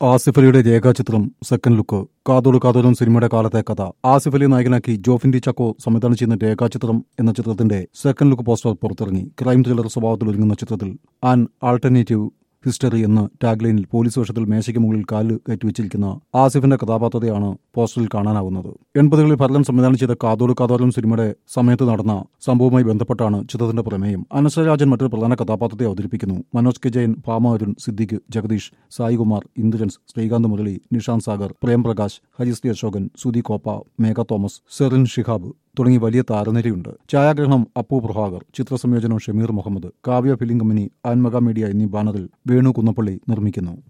ആസിഫ് അലിയുടെ രേഖാചിത്രം second look കാതോട് കാതോടും സിനിമയുടെ കാലത്തെ കഥ ആസിഫ് അലി നായകനാക്കി ജോഫിൻ ഡി ചക്കോ സംവിധാനം ചെയ്യുന്ന രേഖാചിത്രം എന്ന ചിത്രത്തിന്റെ സെക്കൻഡ് ലുക്ക് പോസ്റ്റർ പുറത്തിറങ്ങി ക്രൈം ത്രില്ലർ സ്വഭാവത്തിൽ ഒരുങ്ങുന്ന ചിത്രത്തിൽ ആൻ ആൾട്ടർനേറ്റീവ് ഹിസ്റ്ററി എന്ന ടാഗ്ലൈനിൽ പോലീസ് വേഷത്തിൽ മേശയ്ക്ക് മുകളിൽ കാല് കയറ്റിവെച്ചിരിക്കുന്ന ആസിഫിന്റെ കഥാപാത്രതയാണ് പോസ്റ്ററിൽ കാണാനാവുന്നത് എൺപതുകളിൽ ഭരതൻ സംവിധാനം ചെയ്ത കാതോട് കാതോടും സിനിമയുടെ സമയത്ത് നടന്ന സംഭവവുമായി ബന്ധപ്പെട്ടാണ് ചിത്രത്തിന്റെ പ്രമേയം അനശ്വരാജൻ മറ്റൊരു പ്രധാന കഥാപാത്രത്തെ അവതരിപ്പിക്കുന്നു മനോജ് കെ ജയൻ ഭാമാരുൺ സിദ്ദിഖ് ജഗദീഷ് സായികുമാർ ഇന്ദ്രൻസ് ശ്രീകാന്ത് മുരളി നിഷാന്ത് സാഗർ പ്രേം പ്രകാശ് ഹരിശ്രീ അശോകൻ സുധി കോപ്പ മേഘ തോമസ് സെറിൻ ഷിഹാബ് തുടങ്ങി വലിയ താരനിരയുണ്ട് ഛായാഗ്രഹണം അപ്പു പ്രഭാകർ ചിത്രസംയോജനം Shameer Muhammad Kavya film company Anmaka media എന്നീ ബാനറിൽ വേണു കുന്നപ്പള്ളി നിർമ്മിക്കുന്നു